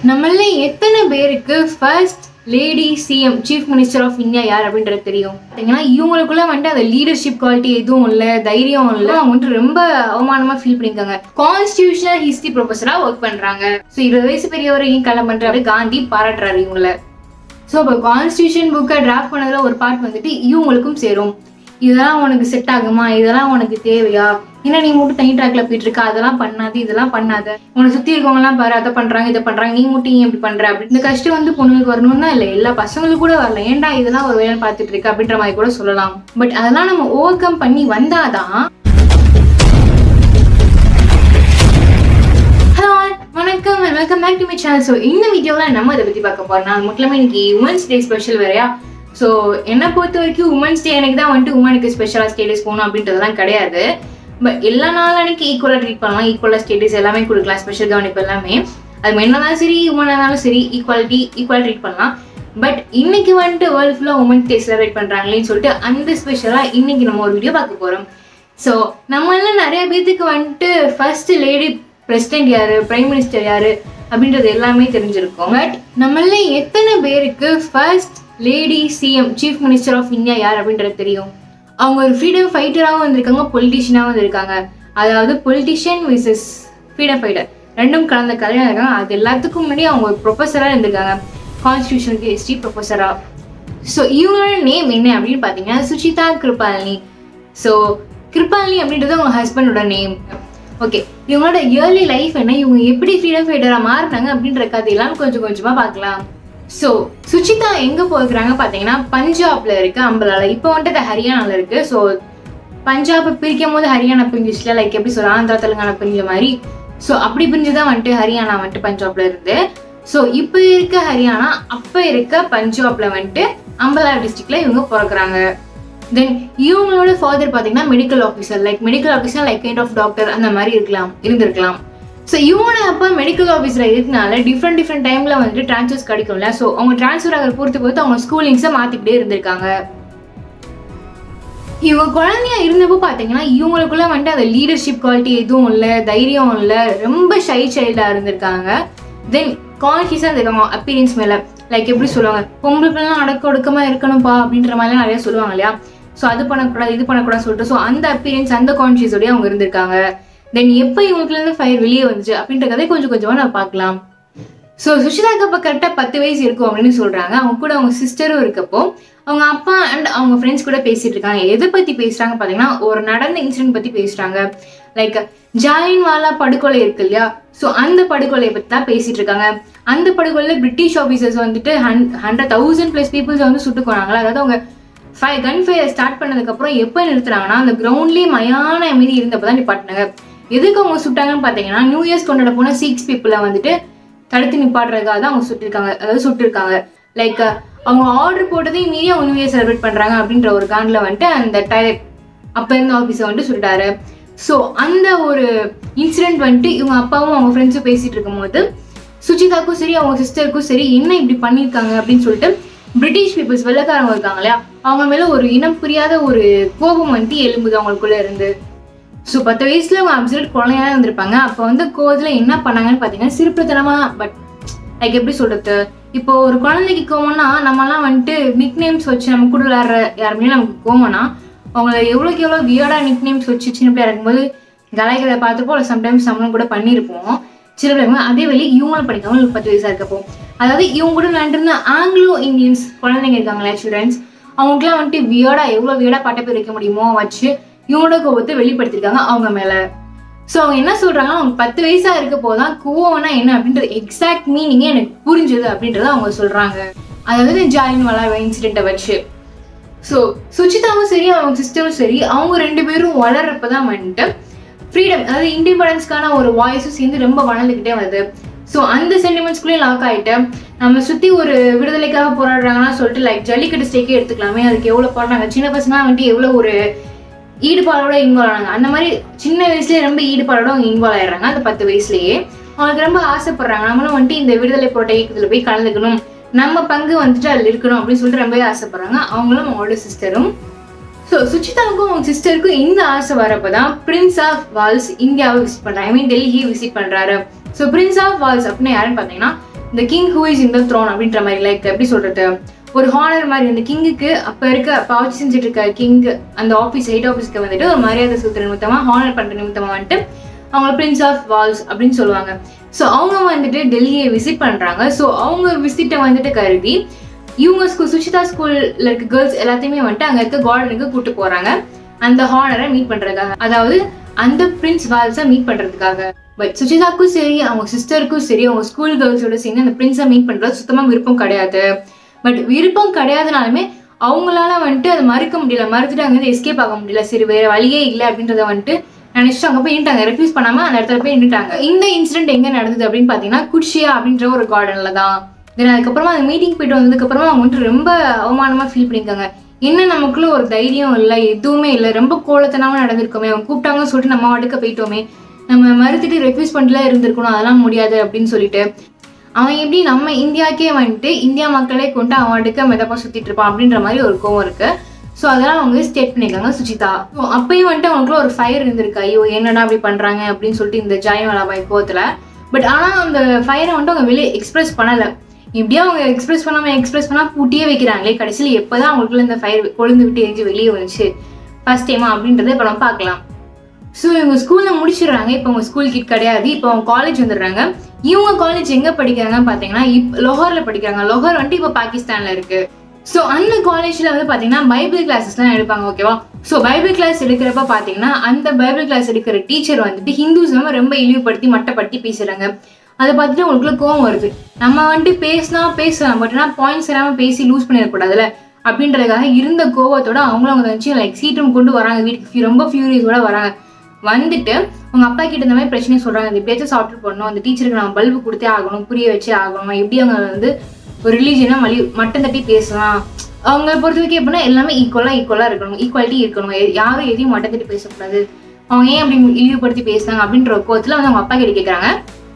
நம்மள எத்தனை பேருக்கு first lady CM chief minister of India யார் அப்படின்றது தெரியும் பார்த்தீங்கன்னா இவங்களுக்குள்ள வந்துட்டு அந்த லீடர்ஷிப் குவாலிட்டி எதுவும் இல்லை தைரியம் இல்லை அவங்க வந்துட்டு ரொம்ப அவமானமா ஃபீல் பண்ணியிருக்காங்க கான்ஸ்டியூஷனல் ஹிஸ்டரி ப்ரொஃபஸரா ஒர்க் பண்றாங்க ஸோ இருபது வயசு பெரியவரையும் கிளம்ப பண்றாரு காந்தி பாராட்டுறாரு இவங்கள ஸோ இப்போ கான்ஸ்டியூஷன் புக்கை டிராஃப்ட் பண்ணதுல ஒரு பார்ட் வந்துட்டு இவங்களுக்கும் சேரும் இதெல்லாம் உனக்கு செட் ஆகுமா இதெல்லாம் உனக்கு தேவையா என்ன நீ மட்டும் தனி ட்ராக்ல போயிட்டு இருக்க அதெல்லாம் பண்ணாது இதெல்லாம் பண்ணாத உன்னை சுத்தி இருக்கவங்க எல்லாம் பாரு அதை பண்றாங்க இதை பண்றாங்க நீ மட்டும் ஏன் இப்படி பண்ற அப்படி இந்த கஷ்டம் வந்து பொண்ணுங்களுக்கு வரணும்னா இல்லை எல்லா பசங்களுக்கு கூட வரல ஏன்டா இதெல்லாம் ஒரு வேலை பார்த்துட்டு இருக்க அப்படின்ற மாதிரி கூட சொல்லலாம் பட் அதெல்லாம் நம்ம ஓவர் கம் பண்ணி வந்தாதான் ஹலோ வணக்கம் welcome back to my channel so இந்த வீடியோவில் நம்ம இதை பற்றி பார்க்க போறோம் நான் முக்கியமாக இன்னைக்கு உமன்ஸ் டே ஸ்பெஷல் வேறையா ஸோ என்னை பொறுத்த வரைக்கும் உமன்ஸ் டே எனக்கு தான் வந்துட்டு உமனுக்கு ஸ்பெஷலாக ஸ்டேட்டஸ் போகணும் அப்படின்றதெல்லாம் கிடையாது பட் எல்லா நாள் அன்னைக்கு ஈக்குவலாக ட்ரீட் பண்ணலாம் ஈக்குவலாக ஸ்டேட்டஸ் எல்லாமே கொடுக்கலாம் ஸ்பெஷல் கவனிப்பு எல்லாமே அது மென்னாலும் சரி உமனாக இருந்தாலும் சரி ஈக்குவாலிட்டி ஈக்குவலாக ட்ரீட் பண்ணலாம் பட் இன்னைக்கு வந்துட்டு வேர்ல்டு ஃபுல்லாக உமன்ஸ் டே செலிப்ரேட் பண்ணுறாங்களேன்னு சொல்லிட்டு அந்த ஸ்பெஷலாக இன்னைக்கு நம்ம ஒரு வீடியோ பார்க்க போகிறோம் ஸோ நம்மள நிறைய பேத்துக்கு வந்துட்டு ஃபர்ஸ்ட் லேடி பிரசிடென்ட் யாரு பிரைம் மினிஸ்டர் யாரு அப்படின்றது எல்லாமே தெரிஞ்சிருக்கும் பட் நம்மள எத்தனை பேருக்கு first lady CM chief minister of India யார் அப்படின்றது தெரியும் அவங்க ஒரு ஃப்ரீடம் ஃபைட்டராகவும் வந்திருக்காங்க பொலிட்டிஷியனாகவும் வந்திருக்காங்க அதாவது பொலிட்டிஷியன் விசஸ் ஃப்ரீடம் ஃபைட்டர் ரெண்டும் கலந்த கதையாக இருக்காங்க அது எல்லாத்துக்கும் முன்னாடி அவங்க ஒரு ப்ரொஃபஸராக இருந்திருக்காங்க கான்ஸ்டியூஷனுக்கு ஹிஸ்ட்ரி ப்ரொஃபஸராக ஸோ இவங்களோட நேம் என்ன அப்படின்னு பார்த்தீங்கன்னா சுச்சிதா கிருபாலினி ஸோ கிருபாலினி அப்படின்றது அவங்க ஹஸ்பண்டோட நேம் ஓகே இவங்களோட இயர்லி லைஃப் என்ன இவங்க எப்படி ஃப்ரீடம் ஃபைட்டராக மாறினாங்க அப்படின்ற கதையெல்லாம் கொஞ்சம் கொஞ்சமாக பார்க்கலாம் ஸோ சுச்சிதா எங்கே போயிருக்கிறாங்க பார்த்தீங்கன்னா பஞ்சாப்ல இருக்கு அம்பலால இப்போ வந்துட்டு அது ஹரியானால இருக்கு ஸோ பஞ்சாப் பிரிக்கும் போது ஹரியானா பிரிஞ்சிச்சுல லைக் எப்படி சொல்ல ஆந்திரா தெலுங்கானா பிரிஞ்ச மாதிரி ஸோ அப்படி பிரிஞ்சு தான் வந்துட்டு ஹரியானா வந்துட்டு பஞ்சாப்ல இருந்து ஸோ இப்போ இருக்க ஹரியானா அப்போ இருக்க பஞ்சாப்ல வந்துட்டு அம்பலா டிஸ்ட்ரிக்ட்ல இவங்க பிறக்குறாங்க தென் இவங்களோட ஃபாதர் பார்த்தீங்கன்னா medical officer like medical officer like kind of doctor அந்த மாதிரி இருக்கலாம் இருந்திருக்கலாம் ஸோ இவங்களோட அப்பா மெடிக்கல் ஆஃபீஸில் இருக்கனால டிஃப்ரெண்ட் டிஃப்ரெண்ட் டைமில் வந்துட்டு ட்ரான்ஸ்ஃபர்ஸ் கிடைக்கும்ல ஸோ அவங்க ட்ரான்ஸ்ஃபர் ஆகிற பொறுத்து பொறுத்து அவங்க ஸ்கூலிங்ஸை மாற்றிக்கிட்டே இருந்திருக்காங்க இவங்க குழந்தையா இருந்தப்போ பார்த்தீங்கன்னா இவங்களுக்குள்ள வந்துட்டு அந்த லீடர்ஷிப் குவாலிட்டி எதுவும் இல்லை தைரியம் இல்லை ரொம்ப ஷை சைல்டாக இருந்திருக்காங்க தென் கான்ஷியஸாக இருந்திருக்காங்க அப்பீரியன்ஸ் மேலே லைக் எப்படி சொல்லுவாங்க பொம்பளை பிள்ளைலாம் அடக்க ஒடுக்கமாக இருக்கணும்ப்பா அப்படின்ற மாதிரிலாம் நிறைய சொல்லுவாங்க இல்லையா ஸோ அது பண்ணக்கூடாது இது பண்ணக்கூடாது சொல்லிட்டு ஸோ அந்த அப்பீரியன்ஸ் அந்த கான்ஷியஸோடய அவங்க இருந்திருக்காங்க தென் எப்போ இவங்களுக்குலேருந்து ஃபயர் வெளியே வந்துச்சு அப்படின்ற கதை கொஞ்சம் கொஞ்சமாக நான் பார்க்கலாம் ஸோ சுஷிதாக்கு அப்போ கரெக்டாக பத்து வயசு இருக்கும் அப்படின்னு சொல்கிறாங்க அவங்க கூட அவங்க சிஸ்டரும் இருக்கப்போ அவங்க அப்பா அண்ட் அவங்க ஃப்ரெண்ட்ஸ் கூட பேசிட்டு இருக்காங்க எதை பற்றி பேசுகிறாங்க பார்த்தீங்கன்னா ஒரு நடந்த இன்சிடென்ட் பற்றி பேசுகிறாங்க லைக் ஜாலின் வாலா படுகொலை இருக்கு இல்லையா ஸோ அந்த படுகொலையை பற்றி தான் பேசிட்டு இருக்காங்க அந்த படுகொலையில் பிரிட்டிஷ் ஆஃபீஸர்ஸ் வந்துட்டு ஹன் ஹண்ட்ரட் தௌசண்ட் ப்ளஸ் பீப்புள்ஸ் வந்து சுட்டு போனாங்களா அதாவது அவங்க ஃபை கன் ஃபயர் ஸ்டார்ட் பண்ணதுக்கப்புறம் எப்போ நிறுத்துறாங்கன்னா அந்த கிரவுண்ட்லேயே மயான அமைதி இருந்தப்போ தான் நிப்பாட்டினாங்க எதுக்கு அவங்க சுட்டாங்கன்னு பார்த்தீங்கன்னா நியூ இயர்ஸ் கொண்டாட போன சிக்ஸ் பீப்புளை வந்துட்டு தடுத்து நிப்பாட்டுறதுக்காக தான் அவங்க சுட்டிருக்காங்க அதாவது சுட்டிருக்காங்க லைக் அவங்க ஆர்டர் போட்டதையும் மீறி அவங்க நியூ இயர் செலிப்ரேட் பண்ணுறாங்க அப்படின்ற ஒரு காண்டில் வந்துட்டு அந்த டை அப்போ இருந்த ஆஃபீஸை வந்துட்டு சுட்டாரு ஸோ அந்த ஒரு இன்சிடென்ட் வந்துட்டு இவங்க அப்பாவும் அவங்க ஃப்ரெண்ட்ஸும் பேசிட்டு இருக்கும்போது சுஜிதாக்கும் சரி அவங்க சிஸ்டருக்கும் சரி என்ன இப்படி பண்ணியிருக்காங்க அப்படின்னு சொல்லிட்டு பிரிட்டிஷ் பீப்புள்ஸ் வெள்ளக்காரங்க இருக்காங்க இல்லையா அவங்க மேலே ஒரு இனம் புரியாத ஒரு கோபம் வந்துட்டு எழும்புது அவங்களுக்குள்ள இருந்து ஸோ பத்து வயசுல அவங்க அப்சல்ட் குழந்தையா இருந்திருப்பாங்க அப்போ வந்து கோவத்தில் என்ன பண்ணாங்கன்னு பார்த்தீங்கன்னா சிறுப்புத்தனமா பட் லைக் எப்படி சொல்றது இப்போ ஒரு குழந்தைக்கு கோவம்னா நம்மலாம் வந்துட்டு நிக் நேம்ஸ் வச்சு நம்ம கூட விளையாடுற யாருமே நமக்கு கோவம்னா அவங்கள எவ்வளோக்கு எவ்வளோ வியர்டாக நிக் நேம்ஸ் வச்சு சின்ன பிள்ளையா இருக்கும்போது கலாய்க்கிறத பார்த்துப்போ இல்லை சம்டைம்ஸ் நம்மளும் கூட பண்ணியிருப்போம் சின்ன பிள்ளைங்க அதே வழி இவங்களும் படிக்காம ஒரு பத்து வயசாக இருக்கப்போ அதாவது இவங்க கூட விளையாண்டுருந்த ஆங்கிலோ இந்தியன்ஸ் குழந்தைங்க இருக்காங்களே ஸ்டூடெண்ட்ஸ் அவங்களுக்குலாம் வந்துட்டு வியர்டாக எவ்வளோ வியர்டாக பட்ட பேர் வைக்க முடியுமோ வச்சு இவங்களோட கோபத்தை வெளிப்படுத்திருக்காங்க அவங்க மேல ஸோ அவங்க என்ன சொல்றாங்கன்னா அவங்க பத்து வயசா இருக்க போதான் கோவம்னா என்ன அப்படின்றது எக்ஸாக்ட் மீனிங்கே எனக்கு புரிஞ்சுது அப்படின்றத அவங்க சொல்றாங்க அதாவது ஜாலின் வாலா இன்சிடென்ட்டை வச்சு ஸோ சுச்சிதாவும் சரி அவங்க சிஸ்டரும் சரி அவங்க ரெண்டு பேரும் வளர்றப்பதான் வந்துட்டு ஃப்ரீடம் அதாவது இண்டிபெண்டன்ஸ்க்கான ஒரு வாய்ஸும் சேர்ந்து ரொம்ப வளர்ந்துக்கிட்டே வருது ஸோ அந்த சென்டிமெண்ட்ஸ்குள்ளேயும் லாக் ஆகிட்டு நம்ம சுற்றி ஒரு விடுதலைக்காக போராடுறாங்கன்னா சொல்லிட்டு லைக் ஜல்லிக்கட்டு ஸ்டேக்கே எடுத்துக்கலாமே அதுக்கு எவ்வளோ பாடுறாங்க சின்ன பசங்க வந்துட்டு எவ்வளோ ஒரு ஈடுபாடோட இன்வால்வ் ஆனாங்க அந்த மாதிரி சின்ன வயசுலயே ரொம்ப ஈடுபாடோட அவங்க இன்வால்வ் ஆயிடுறாங்க அந்த பத்து வயசுலயே அவங்களுக்கு ரொம்ப ஆசைப்படுறாங்க நம்மளும் வந்துட்டு இந்த விடுதலை போராட்ட இயக்கத்தில் போய் கலந்துக்கணும் நம்ம பங்கு வந்துட்டு அதில் இருக்கணும் அப்படின்னு சொல்லிட்டு ரொம்பவே ஆசைப்படுறாங்க அவங்களும் அவங்களோட சிஸ்டரும் ஸோ சுச்சிதாவுக்கும் அவங்க சிஸ்டருக்கும் இந்த ஆசை வரப்போ தான் பிரின்ஸ் ஆஃப் வால்ஸ் இந்தியாவை விசிட் பண்ணுறாங்க ஐ மீன் டெல்லியை விசிட் பண்ணுறாரு ஸோ பிரின்ஸ் ஆஃப் வால்ஸ் அப்படின்னு யாருன்னு பார்த்தீங்கன்னா இந்த king who is in the throne அப்படின்ற மாதிரி லைக் எப்படி சொல்றது ஒரு ஹானர் மாதிரி இந்த கிங்குக்கு அப்ப இருக்க அப்ப ஆட்சி செஞ்சுட்டு இருக்க கிங் அந்த ஆஃபீஸ் ஹெட் ஆஃபீஸ்க்கு வந்துட்டு ஒரு மரியாதை செலுத்துற நிமித்தமா ஹானர் பண்ற நிமித்தமா வந்துட்டு அவங்க பிரின்ஸ் ஆஃப் வால்ஸ் அப்படின்னு சொல்லுவாங்க ஸோ அவங்க வந்துட்டு டெல்லியை விசிட் பண்றாங்க ஸோ அவங்க விசிட்டை வந்துட்டு கருதி இவங்க ஸ்கூல் சுஷிதா ஸ்கூல்ல இருக்க கேர்ள்ஸ் எல்லாத்தையுமே வந்துட்டு அங்க இருக்க கார்டனுக்கு கூட்டு போறாங்க அந்த ஹானரை மீட் பண்றதுக்காக அதாவது அந்த பிரின்ஸ் வால்ஸை மீட் பண்றதுக்காக பட் சுஜிதாக்கும் சரி அவங்க சிஸ்டருக்கும் சரி அவங்க ஸ்கூல் கேர்ள்ஸோட சேர்ந்து அந்த பிரின்ஸை மீட் பண்றது சுத்தமா விருப்பம் கிடையாது பட் விருப்பம் கிடையாதுனாலுமே அவங்களால வந்துட்டு அதை மறுக்க முடியல மறுத்துட்டு அங்கேருந்து எஸ்கேப் ஆக முடியல சரி வேற வழியே இல்லை அப்படின்றத வந்துட்டு நினைச்சிட்டு அங்கே போய் நின்ட்டாங்க ரெஃப்யூஸ் பண்ணாம அந்த இடத்துல போய் நின்றுட்டாங்க இந்த இன்சிடென்ட் எங்க நடந்தது அப்படின்னு பாத்தீங்கன்னா குட்ஷியா அப்படின்ற ஒரு கார்டன்ல தான் தென் அதுக்கப்புறமா அந்த மீட்டிங் போயிட்டு வந்ததுக்கு அப்புறமா அவங்க வந்துட்டு ரொம்ப அவமானமா ஃபீல் பண்ணியிருக்காங்க என்ன நமக்குள்ள ஒரு தைரியம் இல்லை எதுவுமே இல்லை ரொம்ப கோலத்தனமா நடந்திருக்கோமே அவங்க கூப்பிட்டாங்கன்னு சொல்லிட்டு நம்ம வாட்டுக்க போயிட்டோமே நம்ம மறுத்துட்டு ரெஃப்யூஸ் பண்ணிட்டுல இருந்திருக்கணும் அதெல்லாம் முடியாது அப்படின்னு சொல்லிட்டு அவன் எப்படி நம்ம இந்தியாக்கே வந்துட்டு இந்தியா மக்களே கொண்டு அவன் வாட்டுக்க மெதப்பா சுத்திட்டு இருப்பான் அப்படின்ற மாதிரி ஒரு கோவம் இருக்கு ஸோ அதெல்லாம் அவங்க ஸ்டேட் பண்ணியிருக்காங்க சுஜிதா So, அப்பயும் வந்துட்டு அவங்களுக்குள்ள ஒரு ஃபயர் இருந்திருக்கு ஐயோ என்னடா அப்படி பண்றாங்க அப்படின்னு சொல்லிட்டு இந்த ஜாயம் வலாபாய் கோவத்துல பட் ஆனா அந்த ஃபயரை வந்துட்டு அவங்க வெளியே எக்ஸ்பிரஸ் பண்ணல எப்படியோ அவங்க எக்ஸ்பிரஸ் பண்ணாம எக்ஸ்பிரஸ் பண்ணா பூட்டியே வைக்கிறாங்களே கடைசியில் எப்பதான் அவங்களுக்குள்ள இந்த ஃபயர் கொழுந்து விட்டு எரிஞ்சு வெளியே வந்துச்சு ஃபர்ஸ்ட் டைமா அப்படின்றத இப்போ நம்ம பார்க்கலாம் ஸோ இவங்க ஸ்கூல்ல முடிச்சிடுறாங்க இப்போ அவங்க ஸ்கூல் கிட் கிடையாது இப்போ அவங்க காலேஜ் வந்துடுறாங்க இவங்க காலேஜ் எங்க படிக்கிறாங்கன்னு பார்த்தீங்கன்னா இப்போ லோஹர்ல படிக்கிறாங்க லோஹர் வந்துட்டு இப்போ பாகிஸ்தான்ல இருக்கு ஸோ அந்த காலேஜ்ல வந்து பார்த்தீங்கன்னா பைபிள் கிளாஸஸ்லாம் எடுப்பாங்க ஓகேவா ஸோ பைபிள் கிளாஸ் எடுக்கிறப்ப பார்த்தீங்கன்னா அந்த பைபிள் கிளாஸ் எடுக்கிற டீச்சர் வந்துட்டு ஹிந்துசம் ரொம்ப இழிவுபடுத்தி மட்டப்படுத்தி பேசுறாங்க அதை பார்த்துட்டு உங்களுக்குள்ள கோவம் வருது நம்ம வந்துட்டு பேசினா பேசலாம் பட் ஆனால் பாயிண்ட்ஸ் இல்லாமல் பேசி லூஸ் பண்ணிடக்கூடாதுல்ல அப்படின்றதுக்காக இருந்த கோவத்தோட அவங்களும் அவங்க வச்சு லைக் சீட்டும் கொண்டு வராங்க வீட்டுக்கு ரொம்ப ஃபியூரியஸோட வராங்க வந்துட்டு உங்க அப்பா கிட்ட இந்த மாதிரி பிரச்சனை சொல்றாங்க இது எப்படியாச்சும் சாப்பிட்டு போடணும் அந்த டீச்சருக்கு நம்ம பல்பு கொடுத்தே ஆகணும் புரிய வச்சே ஆகணும் எப்படி அவங்க வந்து ஒரு ரிலீஜனை மலி மட்டம் தட்டி பேசலாம் அவங்க பொறுத்த வரைக்கும் எப்படின்னா எல்லாமே ஈக்குவலா ஈக்குவலா இருக்கணும் ஈக்குவாலிட்டி இருக்கணும் எ- யாரும் எதையும் மட்டம் தட்டி பேசக்கூடாது அவங்க ஏன் அப்படி இழிவுபடுத்தி பேசுனாங்க அப்படின்ற ஒரு கோவத்துல வந்து அவங்க அப்பா கிட்ட கேட்கறாங்க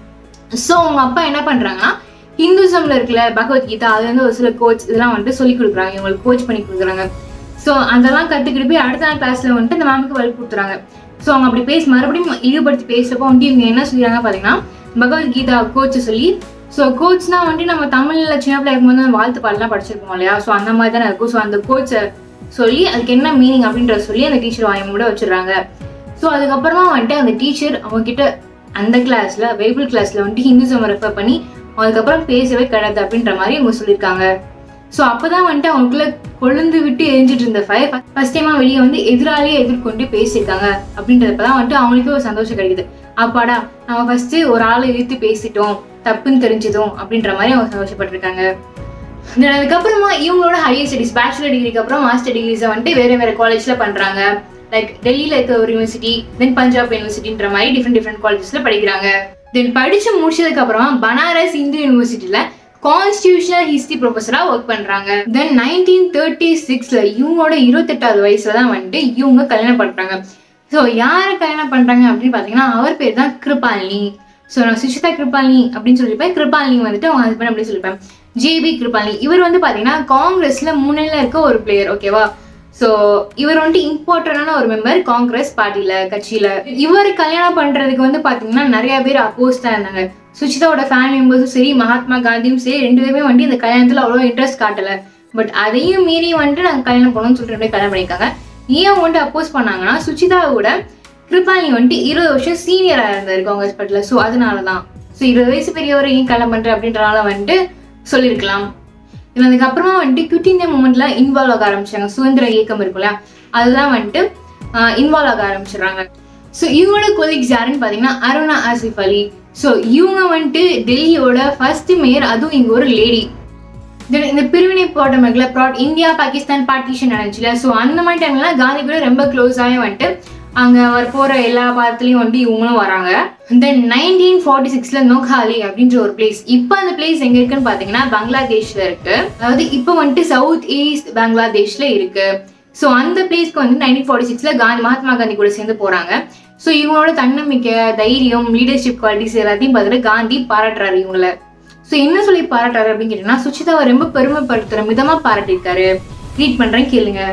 ஸோ அவங்க அப்பா என்ன பண்றாங்கன்னா ஹிந்துசம்ல இருக்குல்ல பகவத்கீதா அது வந்து ஒரு சில கோச் இதெல்லாம் வந்துட்டு சொல்லி கொடுக்குறாங்க இவங்களுக்கு கோச் பண்ணி கொடுக்குறாங்க ஸோ அதெல்லாம் கத்துக்கிட்டு போய் அடுத்த நாள் கிளாஸ்ல வந்துட்டு இந்த மேமுக்கு வழி கொடுத்துறாங்க ஸோ அவங்க அப்படி பேசி மறுபடியும் இழிவுபடுத்தி பேசுறப்போ வந்துட்டு இவங்க என்ன சொல்லிடுறாங்க பார்த்தீங்கன்னா பகவத்கீதா கோச் சொல்லி ஸோ கோச்னா வந்துட்டு நம்ம தமிழ்ல சின்ன பிள்ளை இருக்கும்போது அந்த வாழ்த்து பாடலாம் படிச்சிருப்போம் இல்லையா ஸோ அந்த மாதிரி தானே இருக்கும் ஸோ அந்த கோச்சை சொல்லி அதுக்கு என்ன மீனிங் அப்படின்றத சொல்லி அந்த டீச்சர் வாங்கி மூட வச்சிடுறாங்க ஸோ அதுக்கப்புறமா வந்துட்டு அந்த டீச்சர் அவங்க கிட்ட அந்த கிளாஸ்ல பைபிள் கிளாஸ்ல வந்துட்டு ஹிந்துசம் ரெஃபர் பண்ணி அதுக்கப்புறம் பேசவே கிடையாது அப்படின்ற மாதிரி அவங்க சொல்லியிருக்காங்க ஸோ அப்பதான் வந்துட்டு அவங்களுக்குள்ள கொழுந்து விட்டு எரிஞ்சிட்டு இருந்த ஃபயர் ஃபர்ஸ்ட் டைமா வெளியே வந்து எதிராளியே எதிர்கொண்டு பேசியிருக்காங்க அப்படின்றப்பதான் வந்துட்டு அவங்களுக்கே ஒரு சந்தோஷம் கிடைக்குது அப்பாடா நம்ம ஃபர்ஸ்ட் ஒரு ஆளை இழுத்து பேசிட்டோம் தப்புன்னு தெரிஞ்சதும் அப்படின்ற மாதிரி அவங்க சந்தோஷப்பட்டிருக்காங்க Then அதுக்கப்புறமா இவங்களோட ஹையர் ஸ்டடிஸ் பேச்சுலர் டிகிரிக்கு அப்புறம் மாஸ்டர் டிகிரிஸை வந்துட்டு வேற வேற காலேஜ்ல பண்றாங்க லைக் டெல்லியில இருக்க ஒரு யூனிவர்சிட்டி தென் பஞ்சாப் யூனிவர்சிட்டின்ற மாதிரி டிஃப்ரெண்ட் டிஃப்ரெண்ட் காலேஜஸ்ல படிக்கிறாங்க தென் படிச்சு முடிச்சதுக்கு அப்புறமா பனாரஸ் இந்து யூனிவர்சிட்டியில கான்ஸ்டியூஷனல் ஹிஸ்டரி ப்ரொஃபஸரா ஒர்க் பண்றாங்க தென் நைன்டீன் தேர்ட்டி சிக்ஸ்ல இவங்களோட இருபத்தெட்டாவது வயசுல தான் வந்துட்டு இவங்க கல்யாணம் பண்றாங்க ஸோ யாரை கல்யாணம் பண்றாங்க அப்படின்னு பாத்தீங்கன்னா அவர் பேர் தான் கிருபாலினி ஸோ நான் சுஷிதா கிருபாலினி அப்படின்னு சொல்லியிருப்பேன் கிருபாலினி வந்துட்டு அவங்க ஹஸ்பண்ட் அப்படின்னு சொல்லியிருப்பேன் ஜேபி கிருபாலினி இவர் வந்து பாத்தீங்கன்னா காங்கிரஸ்ல முன்னில இருக்க ஒரு பிளேயர் ஓகேவா ஸோ இவர் வந்துட்டு இம்பார்ட்டன்டான ஒரு மெம்பர் காங்கிரஸ் பார்ட்டியில கட்சியில இவர் கல்யாணம் பண்றதுக்கு வந்து பாத்தீங்கன்னா நிறைய பேர் அப்போஸ் தான் இருந்தாங்க சுச்சிதாவோட ஃபேமிலி மெம்பர்ஸும் சரி மகாத்மா காந்தியும் சரி ரெண்டு பேருமே வந்துட்டு இந்த கல்யாணத்துல அவ்வளோ இன்ட்ரெஸ்ட் காட்டல பட் அதையும் மீறி வந்துட்டு நாங்கள் கல்யாணம் பண்ணணும்னு சொல்லிட்டு ரெண்டு பேரும் கல்யாணம் பண்ணியிருக்காங்க ஏன் அவங்க வந்துட்டு அப்போஸ் பண்ணாங்கன்னா சுச்சிதாவோட கிருபாலினி வந்துட்டு இருபது வருஷம் சீனியரா இருந்தாரு காங்கிரஸ் பார்ட்டில ஸோ அதனால தான் ஸோ இருபது வயசு பெரியவரை ஏன் கல்யாணம் பண்ற அப்படின்றனால வந்துட்டு சொல்லியிருக்கலாம் இது அதுக்கப்புறமா வந்துட்டு குவிட் இந்தியா மூமெண்ட்ல இன்வால்வ் ஆக ஆரம்பிச்சாங்க சுதந்திர இயக்கம் இருக்குல்ல அதுதான் வந்துட்டு இன்வால்வ் ஆக ஆரம்பிச்சிடுறாங்க ஸோ இவங்களோட கொலீக்ஸ் யாருன்னு பார்த்தீங்கன்னா அருணா ஆசிஃப் அலி ஸோ இவங்க வந்துட்டு டெல்லியோட ஃபர்ஸ்ட் மேயர் அதுவும் இங்க ஒரு லேடி Then இந்த பிரிவினை போராட்டம் இருக்குல்ல ப்ராட் இந்தியா பாகிஸ்தான் பார்ட்டிஷன் நடந்துச்சுல ஸோ அந்த மாதிரி டைம்லாம் காந்தி கூட ரொம்ப க்ளோஸாகவே வந்துட்டு அங்க அவர் போற எல்லா பாதத்துலயும் வந்துட்டு இவங்களும் வராங்க தென் நைன்டீன் ஃபார்ட்டி சிக்ஸ்ல நோகாலி அப்படின்ற ஒரு பிளேஸ் இப்போ அந்த பிளேஸ் எங்க இருக்குன்னு பாத்தீங்கன்னா பங்களாதேஷ்ல இருக்கு அதாவது இப்போ வந்துட்டு சவுத் ஈஸ்ட் பங்களாதேஷ்ல இருக்கு ஸோ அந்த பிளேஸ்க்கு வந்து நைன்டீன் ஃபார்ட்டி சிக்ஸ்ல காந்தி மகாத்மா காந்தி கூட சேர்ந்து போறாங்க ஸோ இவங்களோட தன்னம்பிக்கை தைரியம் லீடர்ஷிப் குவாலிட்டிஸ் எல்லாத்தையும் பார்த்துட்டு காந்தி பாராட்டுறாரு இவங்கள ஸோ என்ன சொல்லி பாராட்டுறாரு அப்படின்னு கேட்டீங்கன்னா சுச்சிதாவை ரொம்ப பெருமைப்படுத்துற விதமா பாராட்டியிருக்காரு ரீட் பண்றேன் கேளுங்க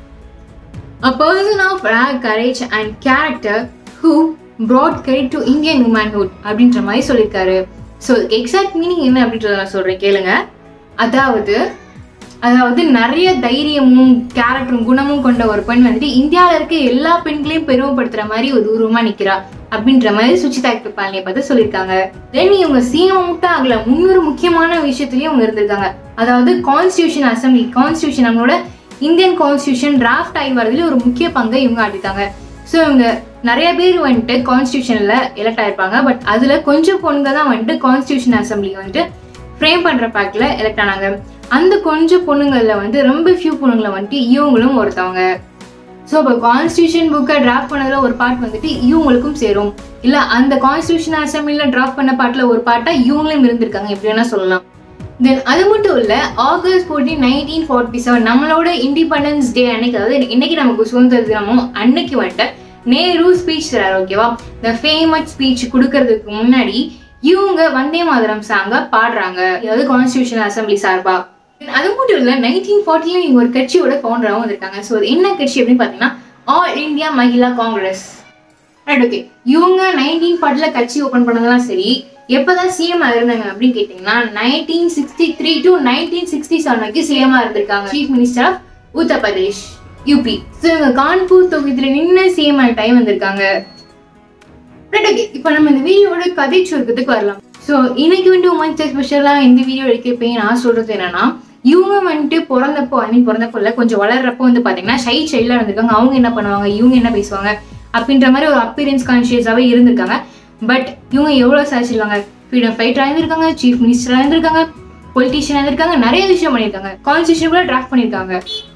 A person of rare courage and character who brought credit to Indian womanhood அப்படின்ற மாதிரி சொல்லியிருக்காரு ஸோ எக்ஸாக்ட் மீனிங் என்ன அப்படின்றத நான் சொல்கிறேன் கேளுங்க அதாவது அதாவது நிறைய தைரியமும் கேரக்டரும் குணமும் கொண்ட ஒரு பெண் வந்துட்டு இந்தியாவில் இருக்க எல்லா பெண்களையும் பெருமைப்படுத்துற மாதிரி ஒரு உருவமா நிக்கிறா அப்படின்ற மாதிரி சுச்சிதா கிருபாலினியை பார்த்து சொல்லியிருக்காங்க தென் இவங்க சிஎம் மட்டும் ஆகல முன்னூறு முக்கியமான விஷயத்துலயும் அவங்க இருந்திருக்காங்க அதாவது கான்ஸ்டியூஷன் அசம்பிளி கான்ஸ்டியூஷன் நம்மளோட இந்தியன் கான்ஸ்டியூஷன் டிராஃப்ட் ஆகி வரதுல ஒரு முக்கிய பங்கை இவங்க ஆடிட்டாங்க ஸோ இவங்க நிறைய பேர் வந்துட்டு கான்ஸ்டியூஷன்ல எலெக்ட் ஆயிருப்பாங்க பட் அதுல கொஞ்சம் பொண்ணுங்க தான் வந்துட்டு கான்ஸ்டியூஷன் அசம்பிளி வந்துட்டு ஃப்ரேம் பண்ற பேக்ல எலெக்ட் ஆனாங்க அந்த கொஞ்சம் பொண்ணுங்கள்ல வந்து ரொம்ப ஃபியூ பொண்ணுங்களை வந்துட்டு இவங்களும் ஒருத்தவங்க ஸோ இப்போ கான்ஸ்டியூஷன் புக்கை டிராஃப்ட் பண்ணதுல ஒரு பார்ட் வந்துட்டு இவங்களுக்கும் சேரும் இல்ல அந்த கான்ஸ்டியூஷன் அசம்பிளியில் டிராஃப்ட் பண்ண பாட்டில் ஒரு பாட்டா இவங்களும் இருந்திருக்காங்க எப்படி வேணா சொல்லலாம் தென் அது மட்டும் இல்ல August fourteen nineteen forty seven நம்மளோட இண்டிபெண்டன்ஸ் டே அன்னைக்கு அதாவது இன்னைக்கு நமக்கு சுதந்திர தினமும் அன்னைக்கு வந்துட்டு நேரு ஸ்பீச் தராரு ஓகேவா இந்த ஃபேமஸ் ஸ்பீச் கொடுக்கறதுக்கு முன்னாடி இவங்க வந்தே மாதரம் சாங்க பாடுறாங்க அதாவது கான்ஸ்டியூஷன் அசம்பிளி சார்பா அது மட்டும் இல்ல நைன்டீன் ஃபார்ட்டில இவங்க ஒரு கட்சியோட ஃபவுண்டராகவும் வந்திருக்காங்க ஸோ அது என்ன கட்சி அப்படின்னு பார்த்தீங்கன்னா all India Mahila Congress right okay இவங்க நைன்டீன் ஃபார்ட்டில கட்சி ஓப்பன் பண்ணதெல்லாம் சரி எப்பதான் சிஎம் இருந்தாங்க அப்படின்னு கேட்டீங்கன்னா nineteen sixty three to nineteen sixty seven வரைக்கும் சிஎம் இருந்திருக்காங்க chief minister of Uttar Pradesh UP so இவங்க கான்பூர் தொகுதியில் நின்று சிஎம் ஆன டைம் வந்திருக்காங்க ரைட் ஓகே இப்போ நம்ம இந்த வீடியோட கதை சுருக்கத்துக்கு வரலாம் ஸோ இன்னைக்கு வந்துட்டு உமன்ஸ் டே ஸ்பெஷலாக இந்த வீடியோ எடுக்கப்போ நான் சொல்றது என்னன்னா இவங்க வந்துட்டு பிறந்தப்போ ஐ மீன் பிறந்தப்போ இல்லை கொஞ்சம் வளர்றப்போ வந்து பார்த்தீங்கன்னா ஷை சைல்டாக இருந்திருக்காங்க அவங்க என்ன பண்ணுவாங்க இவங்க என்ன பேசுவாங்க அப்படின்ற மாதிரி ஒரு அப்பீரியன்ஸ் கான்ஷியஸாகவே இருந்திருக்காங்க பட் இவங்க எவ்வளோ சாதிச்சிருக்காங்க ஃப்ரீடம் ஃபைட்டராக இருந்திருக்காங்க சீஃப் மினிஸ்டராக இருந்திருக்காங்க பொலிட்டீஷியனாக இருந்திருக்காங்க நிறைய விஷயம் பண்ணியிருக்காங்க கான்ஸ்டியூஷன் கூட டிராஃப்ட் பண்ணியிருக்காங்க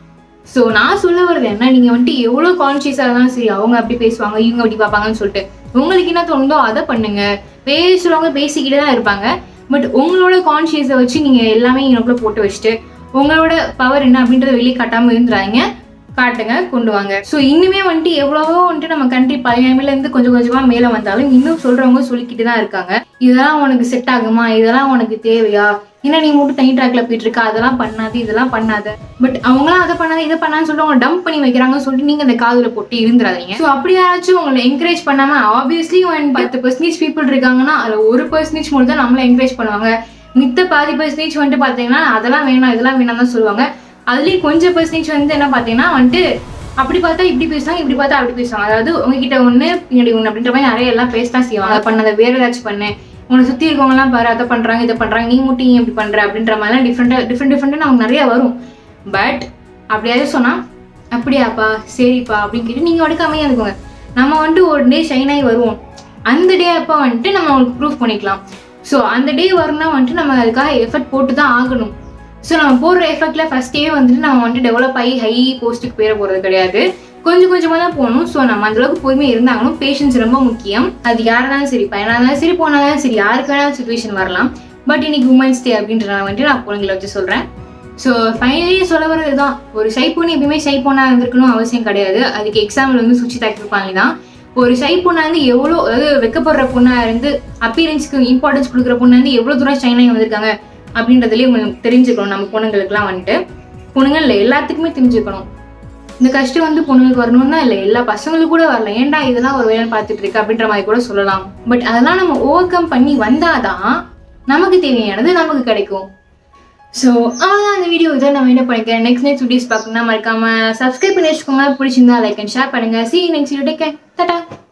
ஸோ நான் சொல்ல வர்றது என்ன நீங்கள் வந்துட்டு எவ்வளோ கான்ஷியஸாக இருந்தாலும் சரி அவங்க அப்படி பேசுவாங்க இவங்க அப்படி பார்ப்பாங்கன்னு சொல்லிட்டு உங்களுக்கு என்ன தோணுதோ அதை பண்ணுங்க பேசுகிறவங்க பேசிக்கிட்டே தான் இருப்பாங்க பட் உங்களோட கான்ஷியஸை வச்சு நீங்கள் எல்லாமே எனக்குள்ள போட்டு வச்சுட்டு உங்களோட பவர் என்ன அப்படின்றத வெளியே காட்டாமல் இருந்துறாங்க காட்டுங்க கொண்டு வாங்க ஸோ இன்னுமே வந்துட்டு எவ்வளவோ வந்துட்டு நம்ம கண்ட்ரி பழையமையில இருந்து கொஞ்சம் கொஞ்சமா மேலே வந்தாலும் இன்னும் சொல்றவங்க சொல்லிக்கிட்டு தான் இருக்காங்க இதெல்லாம் உனக்கு செட் ஆகுமா இதெல்லாம் உனக்கு தேவையா என்ன நீ மட்டும் தனி ட்ராக்ல போயிட்டு இருக்க அதெல்லாம் பண்ணாது இதெல்லாம் பண்ணாத பட் அவங்களாம் அதை பண்ணாத இதை பண்ணான்னு சொல்லிட்டு அவங்க டம்ப் பண்ணி வைக்கிறாங்கன்னு சொல்லிட்டு நீங்க அந்த காதுல போட்டு இருந்துடாதீங்க ஸோ அப்படி யாராச்சும் உங்களை என்கரேஜ் பண்ணாம ஆப்வியஸ்லி ஒன் பத்து பர்சன்டேஜ் பீப்புள் இருக்காங்கன்னா அதுல ஒரு பர்சன்டேஜ் மட்டும் தான் நம்மளை என்கரேஜ் பண்ணுவாங்க மித்த பாதி பர்சன்டேஜ் வந்துட்டு பாத்தீங்கன்னா அதெல்லாம் வேணாம் இதெல்லாம் வேணாம் தான் சொல்லுவாங்க அதுலயும் கொஞ்சம் பர்சன்டேஜ் வந்து என்ன பாத்தீங்கன்னா வந்துட்டு அப்படி பார்த்தா இப்படி பேசுவாங்க இப்படி பார்த்தா அப்படி பேசுவாங்க அதாவது உங்ககிட்ட ஒண்ணு பின்னாடி ஒண்ணு அப்படின்ற மாதிரி நிறைய எல்லாம் பேசலாம் செய்வாங்க அதை பண்ணதை வேற ஏதாச்சும் பண்ணு உன்னை சுத்தி இருக்கவங்க எல்லாம் பாரு அதை பண்றாங்க இதை பண்றாங்க நீ மட்டும் ஏன் இப்படி பண்ற அப்படின்ற மாதிரிலாம் டிஃப்ரெண்டா டிஃப்ரெண்ட் டிஃப்ரெண்டா நமக்கு நிறைய வரும் பட் அப்படியாவது சொன்னா அப்படியாப்பா சரிப்பா அப்படின்னு கேட்டு நீங்க வடக்கு அமையா இருக்குங்க நம்ம வந்துட்டு ஒரு டே ஷைன் ஆகி வருவோம் அந்த டே அப்போ வந்துட்டு நம்ம அவங்களுக்கு ப்ரூஃப் பண்ணிக்கலாம் ஸோ அந்த டே வரணும்னா வந்துட்டு நம்ம அதுக்காக எஃபர்ட் போட்டு தான் ஆகணும் ஸோ நம்ம போடுற எஃபெக்ட்ல ஃபர்ஸ்டே வந்துட்டு நம்ம வந்துட்டு டெவலப் ஆகி ஹை போஸ்ட்டுக்கு போயிட போகிறது கிடையாது கொஞ்சம் கொஞ்சமாக தான் போகணும் ஸோ நம்ம அந்த அளவுக்கு பொறுமையாக இருந்தாங்கணும் பேஷன்ஸ் ரொம்ப முக்கியம் அது யாருனாலும் சரி பையனாக இருந்தாலும் சரி போனாலும் சரி யாருக்கு வேணாலும் சுச்சுவேஷன் வரலாம் பட் இன்னைக்கு உமன்ஸ் டே அப்படின்றத வந்துட்டு நான் பொண்ணுங்களை வச்சு சொல்கிறேன் ஸோ ஃபைனலி சொல்ல வர்றது தான் ஒரு ஷை பொண்ணு எப்பயுமே ஷை பொண்ணாக இருந்திருக்கணும் அவசியம் கிடையாது அதுக்கு எக்ஸாம்பிள் வந்து சுச்சி இருப்பாங்க தான் ஒரு ஷை பொண்ணா இருந்து எவ்வளோ அதாவது வெக்கப்படுற பொண்ணா இருந்து அப்பீரன்ஸ்க்கு இம்பார்ட்டன்ஸ் கொடுக்குற பொண்ணா இருந்து எவ்வளோ தூரம் ஷைன் ஆகி வந்திருக்காங்க அப்படின்றதுலேயே உங்களுக்கு தெரிஞ்சுக்கணும் நம்ம பொண்ணுங்களுக்குலாம் வந்துட்டு பொண்ணுங்க இல்லை எல்லாத்துக்குமே தெரிஞ்சுக்கணும் இந்த கஷ்டம் வந்து பொண்ணுங்களுக்கு வரணும்னா இல்லை எல்லா பசங்களுக்கு கூட வரல ஏன்டா இதெல்லாம் ஒரு வேலை பார்த்துட்டு இருக்கு அப்படின்ற மாதிரி கூட சொல்லலாம் பட் அதெல்லாம் நம்ம ஓவர் கம் பண்ணி வந்தாதான் நமக்கு தேவையானது நமக்கு கிடைக்கும் ஸோ அவ்வளோதான் அந்த வீடியோ இதை நான் என்ன பண்ணிக்கிறேன் நெக்ஸ்ட் நெக்ஸ்ட் வீடியோஸ் பார்க்கணும்னா மறக்காம சப்ஸ்கிரைப் பண்ணி வச்சுக்கோங்க பிடிச்சிருந்தா லைக் அண்ட் ஷேர் பண்ணுங்க see next video take Tata